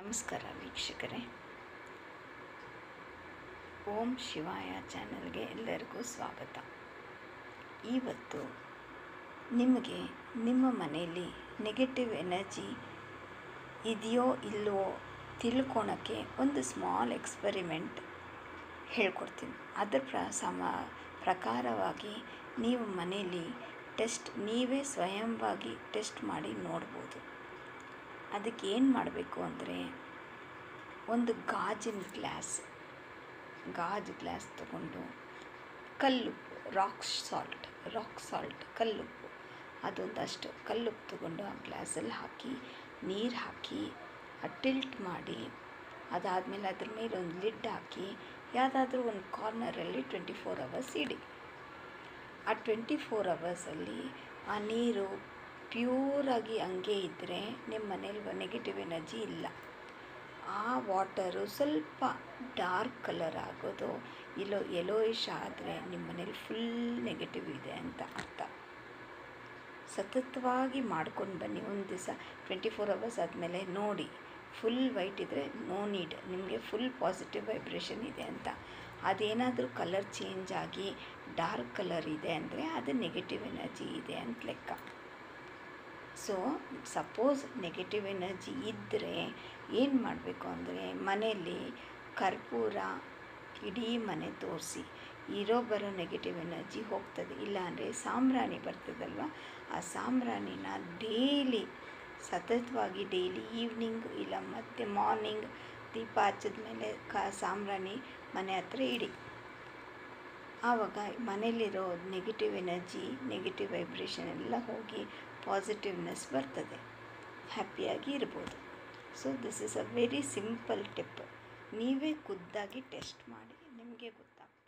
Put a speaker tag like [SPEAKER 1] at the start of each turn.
[SPEAKER 1] ನಮಸ್ಕಾರ ವೀಕ್ಷಕರೇ ಓಂ ಶಿವಾಯ ಚಾನಲ್ಗೆ ಎಲ್ಲರಿಗೂ ಸ್ವಾಗತ ಇವತ್ತು ನಿಮಗೆ ನಿಮ್ಮ ಮನೆಯಲ್ಲಿ ನೆಗೆಟಿವ್ ಎನರ್ಜಿ ಇದೆಯೋ ಇಲ್ಲವೋ ತಿಳ್ಕೊಳಕ್ಕೆ ಒಂದು ಸ್ಮಾಲ್ ಎಕ್ಸ್ಪರಿಮೆಂಟ್ ಹೇಳ್ಕೊಡ್ತೀನಿ ಅದರ ಪ್ರ ಸಮ ಪ್ರಕಾರವಾಗಿ ನೀವು ಮನೆಯಲ್ಲಿ ಟೆಸ್ಟ್ ನೀವೇ ಸ್ವಯಂವಾಗಿ ಟೆಸ್ಟ್ ಮಾಡಿ ನೋಡ್ಬೋದು ಅದಕ್ಕೆ ಏನು ಮಾಡಬೇಕು ಅಂದರೆ ಒಂದು ಗಾಜಿನ ಗ್ಲಾಸ್ ಗಾಜು ಗ್ಲಾಸ್ ತಗೊಂಡು ಕಲ್ಲುಪ್ಪು ರಾಕ್ ಸಾಲ್ಟ್ ರಾಕ್ ಸಾಲ್ಟ್ ಕಲ್ಲುಪ್ಪು ಅದೊಂದಷ್ಟು ಕಲ್ಲುಪ್ಪು ತಗೊಂಡು ಆ ಗ್ಲಾಸಲ್ಲಿ ಹಾಕಿ ನೀರು ಹಾಕಿ ಟಿಲ್ಟ್ ಮಾಡಿ ಅದಾದಮೇಲೆ ಅದ್ರ ಮೇಲೆ ಒಂದು ಲಿಡ್ ಹಾಕಿ ಯಾವುದಾದ್ರೂ ಒಂದು ಕಾರ್ನರಲ್ಲಿ ಟ್ವೆಂಟಿ ಫೋರ್ ಅವರ್ಸ್ ಇಡಿ ಆ ಟ್ವೆಂಟಿ ಫೋರ್ ಅವರ್ಸಲ್ಲಿ ಆ ನೀರು ಪ್ಯೂರಾಗಿ ಹಂಗೆ ಇದ್ದರೆ ನಿಮ್ಮ ಮನೇಲಿ ನೆಗೆಟಿವ್ ಎನರ್ಜಿ ಇಲ್ಲ ಆ ವಾಟರು ಸ್ವಲ್ಪ ಡಾರ್ಕ್ ಕಲರ್ ಆಗೋದು ಇಲ್ಲೋ ಯೆಲೋಯಿಶ್ ಆದರೆ ನಿಮ್ಮ ಮನೇಲಿ ಫುಲ್ ನೆಗೆಟಿವ್ ಇದೆ ಅಂತ ಅರ್ಥ ಸತತವಾಗಿ ಮಾಡ್ಕೊಂಡು ಬನ್ನಿ ಒಂದು ದಿವಸ ಟ್ವೆಂಟಿ ಫೋರ್ ಅವರ್ಸ್ ಆದಮೇಲೆ ನೋಡಿ ಫುಲ್ ವೈಟ್ ಇದ್ದರೆ ನೋ ನೀಡ್ ನಿಮಗೆ ಫುಲ್ ಪಾಸಿಟಿವ್ ವೈಬ್ರೇಷನ್ ಇದೆ ಅಂತ ಅದೇನಾದರೂ ಕಲರ್ ಚೇಂಜ್ ಆಗಿ ಡಾರ್ಕ್ ಕಲರ್ ಇದೆ ಅಂದರೆ ಅದು ನೆಗೆಟಿವ್ ಎನರ್ಜಿ ಇದೆ ಅಂತ ಲೆಕ್ಕ ಸೊ ಸಪೋಸ್ ನೆಗೆಟಿವ್ ಎನರ್ಜಿ ಇದ್ದರೆ ಏನು ಮಾಡಬೇಕು ಅಂದರೆ ಮನೆಯಲ್ಲಿ ಕರ್ಪೂರ ಇಡೀ ಮನೆ ತೋರಿಸಿ ಇರೋ ಬರೋ ನೆಗೆಟಿವ್ ಎನರ್ಜಿ ಹೋಗ್ತದೆ ಇಲ್ಲಾಂದರೆ ಸಾಂಬ್ರಾಣಿ ಬರ್ತದಲ್ವ ಆ ಸಾಂಬ್ರಾಣಿನ ಡೇಲಿ ಸತತವಾಗಿ ಡೈಲಿ ಈವ್ನಿಂಗ್ ಇಲ್ಲ ಮತ್ತು ಮಾರ್ನಿಂಗ್ ದೀಪ ಹಚ್ಚಿದ ಮೇಲೆ ಕ ಸಾಂಬ್ರಾಣಿ ಮನೆ ಹತ್ರ ಇಡಿ ಆವಾಗ ಮನೇಲಿರೋ ನೆಗೆಟಿವ್ ಎನರ್ಜಿ ನೆಗೆಟಿವ್ ವೈಬ್ರೇಷನ್ ಎಲ್ಲ ಹೋಗಿ ಪಾಸಿಟಿವ್ನೆಸ್ ಬರ್ತದೆ ಹ್ಯಾಪಿಯಾಗಿ ಇರ್ಬೋದು so this is a very simple tip ನೀವೇ ಖುದ್ದಾಗಿ ಟೆಸ್ಟ್ ಮಾಡಿ ನಿಮಗೆ ಗೊತ್ತಾಗ್ತದೆ